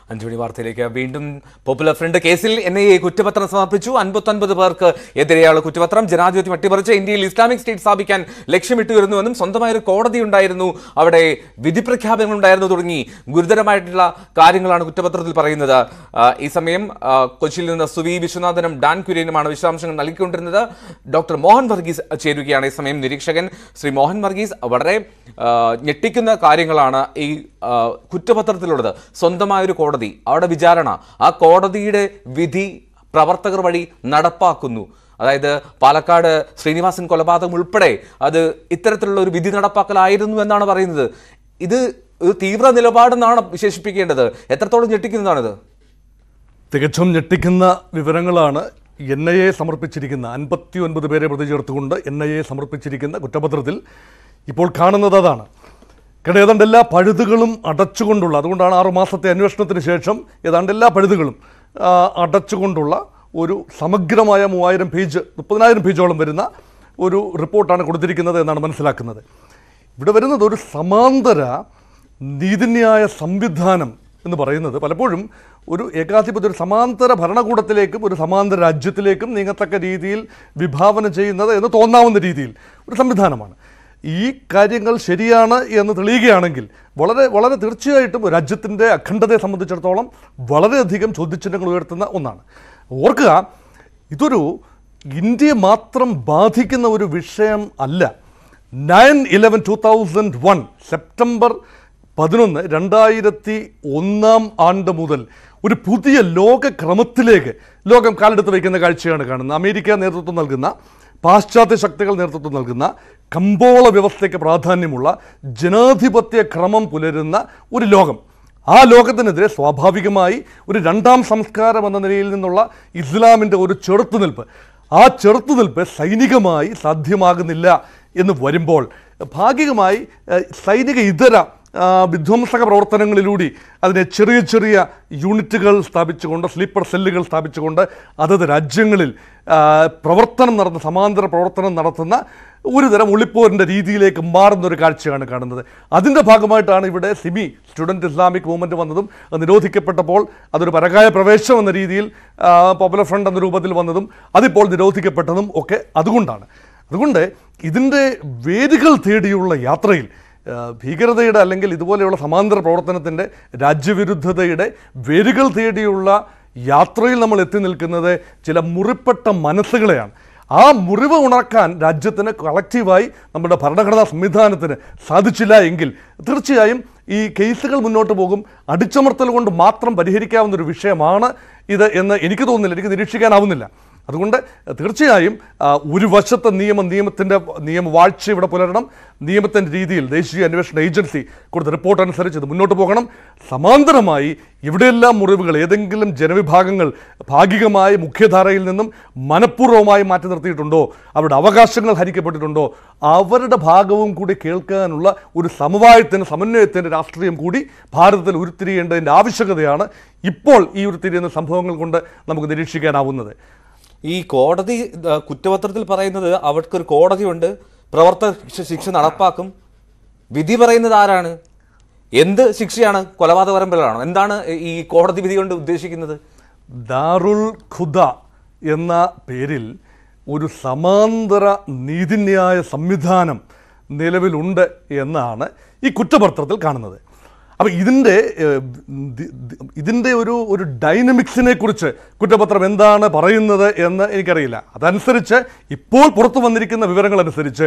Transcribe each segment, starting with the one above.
അഞ്ചുമണി വാർത്തയിലേക്ക് വീണ്ടും popular front കേസിൽ എൻ ഐ എ കുറ്റപത്രം സമർപ്പിച്ചു അൻപത്തൊൻപത് പേർക്ക് എതിരെയുള്ള കുറ്റപത്രം ജനാധിപത്യം അട്ടിമറിച്ച് ഇന്ത്യയിൽ ഇസ്ലാമിക് സ്റ്റേറ്റ് സ്ഥാപിക്കാൻ ലക്ഷ്യമിട്ടുവരുന്നുവെന്നും സ്വന്തമായ ഒരു കോടതി ഉണ്ടായിരുന്നു അവിടെ വിധി പ്രഖ്യാപനങ്ങൾ ഉണ്ടായിരുന്നു തുടങ്ങി ഗുരുതരമായിട്ടുള്ള കാര്യങ്ങളാണ് കുറ്റപത്രത്തിൽ പറയുന്നത് ആ, ഈ സമയം ആ, കൊച്ചിയിൽ നിന്ന് സുവി വിശ്വനാഥനും ഡാൻ കുര്യനുമാണ് വിശദാംശങ്ങൾ നൽകിക്കൊണ്ടിരുന്നത് ഡോക്ടർ മോഹൻ വർഗീസ് ചേരുകയാണ് ഈ സമയം നിരീക്ഷകൻ ശ്രീ മോഹൻ വർഗീസ് വളരെ ആ, ഞെട്ടിക്കുന്ന കാര്യങ്ങളാണ് ഈ ആ, കുറ്റപത്രത്തിലുള്ളത് സ്വന്തമായ ഒരു കോടതി അവിടെ വിചാരണ ആ കോടതിയുടെ വിധി പ്രവർത്തകർ വഴി നടപ്പാക്കുന്നു അതായത് പാലക്കാട് ശ്രീനിവാസൻ കൊലപാതകം ഉൾപ്പെടെ അത് ഇത്തരത്തിലുള്ള ഒരു വിധി നടപ്പാക്കലായിരുന്നു എന്നാണ് പറയുന്നത് ഇത് ഒരു തീവ്ര നിലപാടെന്നാണ് വിശേഷിപ്പിക്കേണ്ടത് എത്രത്തോളം ഞെട്ടിക്കുന്നതാണിത് തികച്ചും ഞെട്ടിക്കുന്ന വിവരങ്ങളാണ് എൻ ഐ എ സമർപ്പിച്ചിരിക്കുന്ന അൻപത്തി ഒൻപത് പേരെ പ്രതി ചേർത്തുകൊണ്ട് എൻ ഐ എ സമർപ്പിച്ചിരിക്കുന്ന കുറ്റപത്രത്തിൽ ഇപ്പോൾ കാണുന്നത് അതാണ് കാരണം ഏതാണ്ട് എല്ലാ പഴുതുകളും അടച്ചുകൊണ്ടുള്ള അതുകൊണ്ടാണ് ആറു മാസത്തെ അന്വേഷണത്തിന് ശേഷം ഏതാണ്ട് എല്ലാ പഴുതുകളും ആ, അടച്ചുകൊണ്ടുള്ള ഒരു സമഗ്രമായ മൂവായിരം പേജ് മുപ്പതിനായിരം പേജോളം വരുന്ന ഒരു റിപ്പോർട്ടാണ് കൊടുത്തിരിക്കുന്നത് എന്നാണ് മനസ്സിലാക്കുന്നത് ഇവിടെ വരുന്നത് ഒരു സമാന്തര നീതിന്യായ സംവിധാനം എന്ന് പറയുന്നത് പലപ്പോഴും ഒരു ഏകാധിപത്യ ഒരു സമാന്തര ഭരണകൂടത്തിലേക്കും ഒരു സമാന്തര രാജ്യത്തിലേക്കും നീങ്ങത്തക്ക രീതിയിൽ വിഭാവന ചെയ്യുന്നത് എന്ന് തോന്നാവുന്ന രീതിയിൽ ഒരു സംവിധാനമാണ് ഈ കാര്യങ്ങൾ ശരിയാണ് എന്ന് തെളിയുകയാണെങ്കിൽ വളരെ വളരെ തീർച്ചയായിട്ടും രാജ്യത്തിൻ്റെ അഖണ്ഡതയെ സംബന്ധിച്ചിടത്തോളം വളരെയധികം ചോദ്യചിഹ്നങ്ങൾ ഉയർത്തുന്ന ഒന്നാണ് ഓർക്കുക ഇതൊരു ഇന്ത്യയെ മാത്രം ബാധിക്കുന്ന ഒരു വിഷയം അല്ല nine eleven two thousand one September പതിനൊന്ന് രണ്ടായിരത്തി ഒന്നാം ആണ്ട് മുതൽ ഒരു പുതിയ ലോകക്രമത്തിലേക്ക് ലോകം കാലെടുത്ത് വയ്ക്കുന്ന കാഴ്ചയാണ് കാണുന്നത് അമേരിക്ക നേതൃത്വം നൽകുന്ന പാശ്ചാത്യ ശക്തികൾ നേതൃത്വം നൽകുന്ന കമ്പോള വ്യവസ്ഥയ്ക്ക് പ്രാധാന്യമുള്ള ജനാധിപത്യ ക്രമം പുലരുന്ന ഒരു ലോകം ആ ലോകത്തിനെതിരെ സ്വാഭാവികമായി ഒരു രണ്ടാം സംസ്കാരം എന്ന നിലയിൽ നിന്നുള്ള ഇസ്ലാമിൻ്റെ ഒരു ചെറുത്തുനിൽപ്പ് ആ ചെറുത്തുനിൽപ്പ് സൈനികമായി സാധ്യമാകുന്നില്ല എന്ന് വരുമ്പോൾ ഭാഗികമായി ഏഹ്, സൈനിക ഇതര ആ, വിധ്വംസക പ്രവർത്തനങ്ങളിലൂടെ അതിനെ ചെറിയ ചെറിയ യൂണിറ്റുകൾ സ്ഥാപിച്ചുകൊണ്ട് സ്ലീപ്പർ സെല്ലുകൾ സ്ഥാപിച്ചുകൊണ്ട് അതത് രാജ്യങ്ങളിൽ ആ, പ്രവർത്തനം നടന്ന സമാന്തര പ്രവർത്തനം നടത്തുന്ന ഒരു തരം ഒളിപ്പോരിൻ്റെ രീതിയിലേക്ക് മാറുന്ന ഒരു കാഴ്ചയാണ് കാണുന്നത് അതിൻ്റെ ഭാഗമായിട്ടാണ് ഇവിടെ സിമി സ്റ്റുഡൻറ്റ് ഇസ്ലാമിക് മൂവ്മെൻറ്റ് വന്നതും അത് നിരോധിക്കപ്പെട്ടപ്പോൾ അതൊരു പരകായ പ്രവേശം എന്ന രീതിയിൽ ആ, പോപ്പുലർ ഫ്രണ്ട് എന്ന രൂപത്തിൽ വന്നതും അതിപ്പോൾ നിരോധിക്കപ്പെട്ടതും ഒക്കെ അതുകൊണ്ടാണ് അതുകൊണ്ട് ഇതിൻ്റെ വേദികൾ തേടിയുള്ള യാത്രയിൽ ആ, ഭീകരതയുടെ അല്ലെങ്കിൽ ഇതുപോലെയുള്ള സമാന്തര പ്രവർത്തനത്തിൻ്റെ രാജ്യവിരുദ്ധതയുടെ വേരുകൾ തേടിയുള്ള യാത്രയിൽ നമ്മൾ എത്തി നിൽക്കുന്നത് ചില മുറിപ്പെട്ട മനസ്സുകളെയാണ് ആ മുറിവ് ഉണർക്കാൻ രാജ്യത്തിന് കളക്റ്റീവായി നമ്മുടെ ഭരണഘടനാ സംവിധാനത്തിന് സാധിച്ചില്ല എങ്കിൽ തീർച്ചയായും ഈ കേസുകൾ മുന്നോട്ട് പോകും അടിച്ചമർത്തൽ കൊണ്ട് മാത്രം പരിഹരിക്കാവുന്ന ഒരു വിഷയമാണ് ഇത് എന്ന് എനിക്ക് തോന്നുന്നില്ല എനിക്ക് നിരീക്ഷിക്കാനാവുന്നില്ല അതുകൊണ്ട് തീർച്ചയായും ആ, ഒരു വശത്തെ നിയമം നിയമത്തിൻ്റെ നിയമവാഴ്ച ഇവിടെ പുലരണം നിയമത്തിൻ്റെ രീതിയിൽ ദേശീയ അന്വേഷണ ഏജൻസി കൊടുത്ത റിപ്പോർട്ട് അനുസരിച്ച് ഇത് മുന്നോട്ട് പോകണം സമാന്തരമായി ഇവിടെയെല്ലാം മുറിവുകൾ ഏതെങ്കിലും ജനവിഭാഗങ്ങൾ ഭാഗികമായി മുഖ്യധാരയിൽ നിന്നും മനഃപൂർവ്വമായി മാറ്റി നിർത്തിയിട്ടുണ്ടോ അവരുടെ അവകാശങ്ങൾ ഹരിക്കപ്പെട്ടിട്ടുണ്ടോ അവരുടെ ഭാഗവും കൂടി കേൾക്കാനുള്ള ഒരു സമവായത്തിന് സമന്വയത്തിൻ്റെ രാഷ്ട്രീയം കൂടി ഭാരതത്തിൽ ഉരുത്തിരിയേണ്ടതിൻ്റെ ആവശ്യകതയാണ് ഇപ്പോൾ ഈ ഉരുത്തിരിയുന്ന സംഭവങ്ങൾ കൊണ്ട് നമുക്ക് നിരീക്ഷിക്കാനാവുന്നത് ഈ കോടതി ആ, കുറ്റപത്രത്തിൽ പറയുന്നത് അവർക്കൊരു കോടതിയുണ്ട് പ്രവർത്തക ശിക്ഷ- ശിക്ഷ നടപ്പാക്കും വിധി പറയുന്നത് ആരാണ് എന്ത് ശിക്ഷയാണ് കൊലപാതക പരമ്പരയാണോ എന്താണ് ഈ കോടതി വിധി കൊണ്ട് ഉദ്ദേശിക്കുന്നത് ദാറുൽ ഖുദ എന്ന പേരിൽ ഒരു സമാന്തര നീതിന്യായ സംവിധാനം നിലവിലുണ്ട് എന്നാണ് ഈ കുറ്റപത്രത്തിൽ കാണുന്നത് അപ്പം ഇതിൻ്റെ ഏഹ്, ദി- ദി- ഇതിൻ്റെ ഒരു ഒരു ഡൈനമിക്സിനെ കുറിച്ച് കുറ്റപത്രം എന്താണ് പറയുന്നത് എന്ന് എനിക്കറിയില്ല അതനുസരിച്ച് ഇപ്പോൾ പുറത്തു വന്നിരിക്കുന്ന വിവരങ്ങൾ അനുസരിച്ച്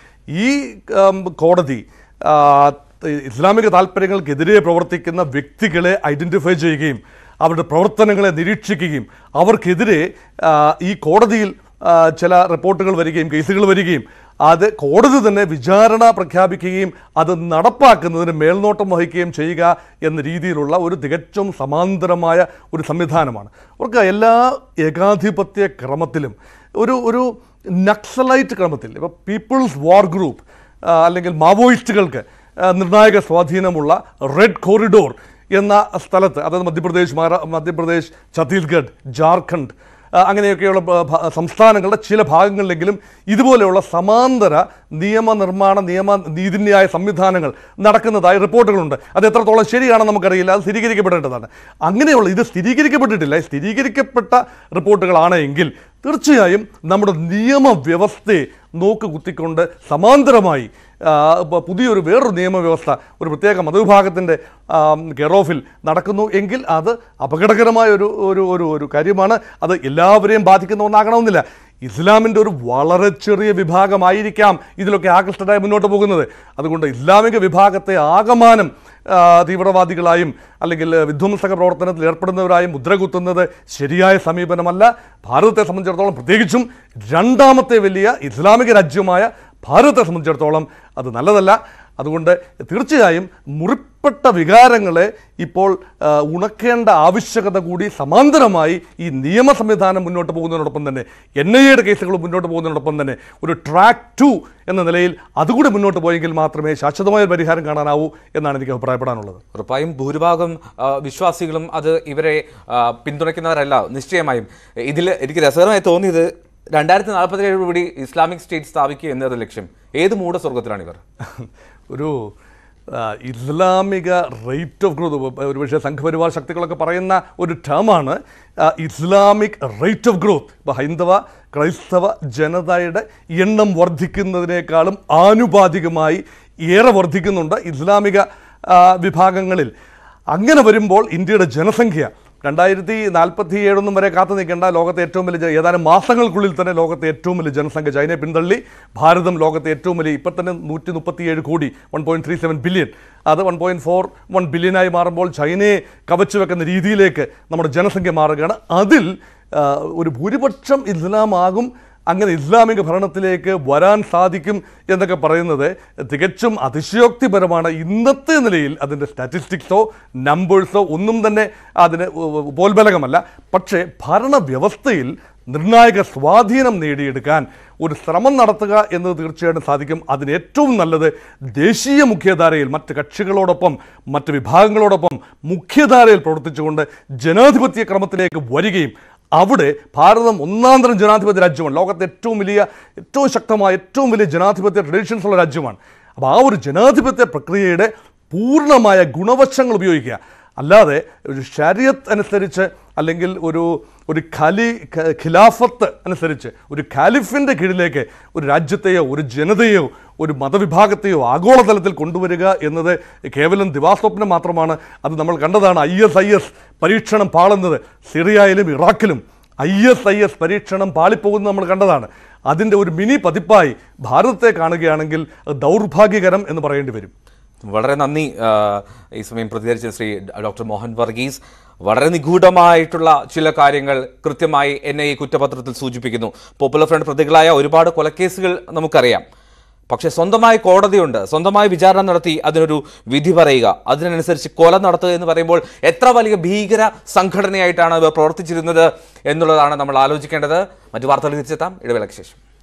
ഈ ഉം, കോടതി ആ, ഇസ്ലാമിക താല്പര്യങ്ങൾക്കെതിരെ പ്രവർത്തിക്കുന്ന വ്യക്തികളെ ഐഡൻറ്റിഫൈ ചെയ്യുകയും അവരുടെ പ്രവർത്തനങ്ങളെ നിരീക്ഷിക്കുകയും അവർക്കെതിരെ ആ, ഈ കോടതിയിൽ ആ, ചില റിപ്പോർട്ടുകൾ വരികയും കേസുകൾ വരികയും അത് കോടതി തന്നെ വിചാരണ പ്രഖ്യാപിക്കുകയും അത് നടപ്പാക്കുന്നതിന് മേൽനോട്ടം വഹിക്കുകയും ചെയ്യുക എന്ന രീതിയിലുള്ള ഒരു തികച്ചും സമാന്തരമായ ഒരു സംവിധാനമാണ് അവർക്ക് എല്ലാ ഏകാധിപത്യ ക്രമത്തിലും ഒരു ഒരു നക്സലൈറ്റ് ക്രമത്തിൽ ഇപ്പോൾ പീപ്പിൾസ് വാർ ഗ്രൂപ്പ് ആ, അല്ലെങ്കിൽ മാവോയിസ്റ്റുകൾക്ക് ആ, നിർണായക സ്വാധീനമുള്ള റെഡ് കോറിഡോർ എന്ന സ്ഥലത്ത് അതായത് മധ്യപ്രദേശ് മഹാരാ മധ്യപ്രദേശ് ഛത്തീസ്ഗഡ് ജാർഖണ്ഡ് ആ, അങ്ങനെയൊക്കെയുള്ള ഭ- ഭ- സംസ്ഥാനങ്ങളുടെ ചില ഭാഗങ്ങളിലെങ്കിലും ഇതുപോലെയുള്ള സമാന്തര നിയമനിർമ്മാണ നിയമ നീതിന്യായ സംവിധാനങ്ങൾ നടക്കുന്നതായി റിപ്പോർട്ടുകളുണ്ട് അത് എത്രത്തോളം ശരിയാണെന്ന് നമുക്കറിയില്ല അത് സ്ഥിരീകരിക്കപ്പെടേണ്ടതാണ് അങ്ങനെയുള്ള ഇത് സ്ഥിരീകരിക്കപ്പെട്ടിട്ടില്ല സ്ഥിരീകരിക്കപ്പെട്ട റിപ്പോർട്ടുകളാണ് എങ്കിൽ തീർച്ചയായും നമ്മുടെ നിയമവ്യവസ്ഥയെ നോക്ക് കുത്തിക്കൊണ്ട് സമാന്തരമായി ആ, ഇപ്പൊ പുതിയൊരു വേറൊരു നിയമവ്യവസ്ഥ ഒരു പ്രത്യേക മതവിഭാഗത്തിൻ്റെ കെയർ ഓഫിൽ നടക്കുന്നു എങ്കിൽ അത് അപകടകരമായ ഒരു ഒരു ഒരു ഒരു കാര്യമാണ് അത് എല്ലാവരെയും ബാധിക്കുന്ന ഒന്നാകണമെന്നില്ല ഇസ്ലാമിൻ്റെ ഒരു വളരെ ചെറിയ വിഭാഗമായിരിക്കാം ഇതിലൊക്കെ ആകൃഷ്ടരായി മുന്നോട്ട് പോകുന്നത് അതുകൊണ്ട് ഇസ്ലാമിക വിഭാഗത്തെ ആകമാനം ആ, തീവ്രവാദികളായും അല്ലെങ്കിൽ വിധ്വംസക പ്രവർത്തനത്തിൽ ഏർപ്പെടുന്നവരായും മുദ്രകുത്തുന്നത് ശരിയായ സമീപനമല്ല ഭാരതത്തെ സംബന്ധിച്ചിടത്തോളം പ്രത്യേകിച്ചും രണ്ടാമത്തെ വലിയ ഇസ്ലാമിക രാജ്യമായ ഭാരതത്തെ സംബന്ധിച്ചിടത്തോളം അത് നല്ലതല്ല അതുകൊണ്ട് തീർച്ചയായും മുറിപ്പെട്ട വികാരങ്ങളെ ഇപ്പോൾ ആ, ഉണക്കേണ്ട ആവശ്യകത കൂടി സമാന്തരമായി ഈ നിയമ സംവിധാനം മുന്നോട്ട് പോകുന്നതിനോടൊപ്പം തന്നെ എൻ ഐ എയുടെ കേസുകൾ മുന്നോട്ട് പോകുന്നതിനോടൊപ്പം തന്നെ ഒരു ട്രാക്ക് ടു എന്ന നിലയിൽ അതുകൂടി മുന്നോട്ട് പോയെങ്കിൽ മാത്രമേ ശാശ്വതമായ ഒരു പരിഹാരം കാണാനാവൂ എന്നാണ് എനിക്ക് അഭിപ്രായപ്പെടാനുള്ളത് ഉറപ്പായും ഭൂരിഭാഗം ആ, വിശ്വാസികളും അത് ഇവരെ ആ, പിന്തുണയ്ക്കുന്നവരല്ല നിശ്ചയമായും ഇതിൽ എനിക്ക് രസകരമായി തോന്നിയത് രണ്ടായിരത്തി നാൽപ്പത്തിയേഴ് കൂടി ഇസ്ലാമിക് സ്റ്റേറ്റ് സ്ഥാപിക്കുക എന്നത് ലക്ഷ്യം ഏത് മൂഢസ്വർഗത്തിലാണ് ഇവർ ഒരു ആ, ഇസ്ലാമിക റേറ്റ് ഓഫ് ഗ്രോത്ത് ഒരുപക്ഷെ സംഘപരിവാർ ശക്തികളൊക്കെ പറയുന്ന ഒരു ടേമാണ് ഇസ്ലാമിക് റേറ്റ് ഓഫ് ഗ്രോത്ത് ഇപ്പോൾ ഹൈന്ദവ ക്രൈസ്തവ ജനതയുടെ എണ്ണം വർദ്ധിക്കുന്നതിനേക്കാളും ആനുപാതികമായി ഏറെ വർദ്ധിക്കുന്നുണ്ട് ഇസ്ലാമിക ആ, വിഭാഗങ്ങളിൽ അങ്ങനെ വരുമ്പോൾ ഇന്ത്യയുടെ ജനസംഖ്യ രണ്ടായിരത്തി നാൽപ്പത്തി ഏഴൊന്നും വരെ കാത്തു നിൽക്കേണ്ട ലോകത്തെ ഏറ്റവും വലിയ ജ- ഏതാനും മാസങ്ങൾക്കുള്ളിൽ തന്നെ ലോകത്തെ ഏറ്റവും വലിയ ജനസംഖ്യ ചൈനയെ പിന്തള്ളി ഭാരതം ലോകത്തെ ഏറ്റവും വലിയ ഇപ്പം തന്നെ നൂറ്റി മുപ്പത്തിയേഴ് കോടി one point three seven billion അത് വൺ പോയിൻറ്റ് ഫോർ വൺ ബില്യനായി മാറുമ്പോൾ ചൈനയെ കവച്ചു വെക്കുന്ന രീതിയിലേക്ക് നമ്മുടെ ജനസംഖ്യ മാറുകയാണ് അതിൽ ആ, ഒരു ഭൂരിപക്ഷം ഇസ്ലാമാകും അങ്ങനെ ഇസ്ലാമിക ഭരണത്തിലേക്ക് വരാൻ സാധിക്കും എന്നൊക്കെ പറയുന്നത് തികച്ചും അതിശയോക്തിപരമാണ് ഇന്നത്തെ നിലയിൽ അതിൻ്റെ സ്റ്റാറ്റിസ്റ്റിക്സോ നമ്പേഴ്സോ ഒന്നും തന്നെ അതിന് ഉപോത്ബലകമല്ല പക്ഷേ ഭരണവ്യവസ്ഥയിൽ നിർണായക സ്വാധീനം നേടിയെടുക്കാൻ ഒരു ശ്രമം നടത്തുക എന്നത് തീർച്ചയായിട്ടും സാധിക്കും അതിന് ഏറ്റവും നല്ലത് ദേശീയ മുഖ്യധാരയിൽ മറ്റ് കക്ഷികളോടൊപ്പം മറ്റ് വിഭാഗങ്ങളോടൊപ്പം മുഖ്യധാരയിൽ പ്രവർത്തിച്ചുകൊണ്ട് ജനാധിപത്യ ക്രമത്തിലേക്ക് വരികയും അവിടെ ഭാരതം ഒന്നാം തരം ജനാധിപത്യ രാജ്യമാണ് ലോകത്തെ ഏറ്റവും വലിയ ഏറ്റവും ശക്തമായ ഏറ്റവും വലിയ ജനാധിപത്യ ട്രഡീഷൻസ് ഉള്ള രാജ്യമാണ് അപ്പോൾ ആ ഒരു ജനാധിപത്യ പ്രക്രിയയുടെ പൂർണ്ണമായ ഗുണവശങ്ങൾ ഉപയോഗിക്കുക അല്ലാതെ ഒരു ഷരിയത്ത് അനുസരിച്ച് അല്ലെങ്കിൽ ഒരു ഒരു ഖലി ഖ- ഖിലാഫത്ത് അനുസരിച്ച് ഒരു ഖാലിഫിൻ്റെ കീഴിലേക്ക് ഒരു രാജ്യത്തെയോ ഒരു ജനതയോ ഒരു മതവിഭാഗത്തെയോ ആഗോളതലത്തിൽ കൊണ്ടുവരിക എന്നത് കേവലം ദിവാസ്വപ്നം മാത്രമാണ് അത് നമ്മൾ കണ്ടതാണ് ഐ എസ് ഐ എസ് പരീക്ഷണം പാളുന്നത് സിറിയയിലും ഇറാഖിലും ഐ എസ് ഐ എസ് പരീക്ഷണം പാളിപ്പോകുന്നത് നമ്മൾ കണ്ടതാണ് അതിൻ്റെ ഒരു മിനി പതിപ്പായി ഭാരതത്തെ കാണുകയാണെങ്കിൽ അത് ദൗർഭാഗ്യകരം എന്ന് പറയേണ്ടി വരും വളരെ നന്ദി ആ, ഈ സമയം പ്രതികരിച്ച ശ്രീ ഡോക്ടർ മോഹൻ വർഗീസ് വളരെ നിഗൂഢമായിട്ടുള്ള ചില കാര്യങ്ങൾ കൃത്യമായി എൻ ഐ എ കുറ്റപത്രത്തിൽ സൂചിപ്പിക്കുന്നു പോപ്പുലർ ഫ്രണ്ട് പ്രതികളായ ഒരുപാട് കൊലക്കേസുകൾ നമുക്കറിയാം പക്ഷേ സ്വന്തമായി കോടതിയുണ്ട് സ്വന്തമായി വിചാരണ നടത്തി അതിനൊരു വിധി പറയുക അതിനനുസരിച്ച് കൊല നടത്തുക എന്ന് പറയുമ്പോൾ എത്ര വലിയ ഭീകര സംഘടനയായിട്ടാണ് ഇവർ പ്രവർത്തിച്ചിരുന്നത് എന്നുള്ളതാണ് നമ്മൾ ആലോചിക്കേണ്ടത് മറ്റു വാർത്തകൾ തിരിച്ചെത്താം ഇടവേളയ്ക്ക് ശേഷം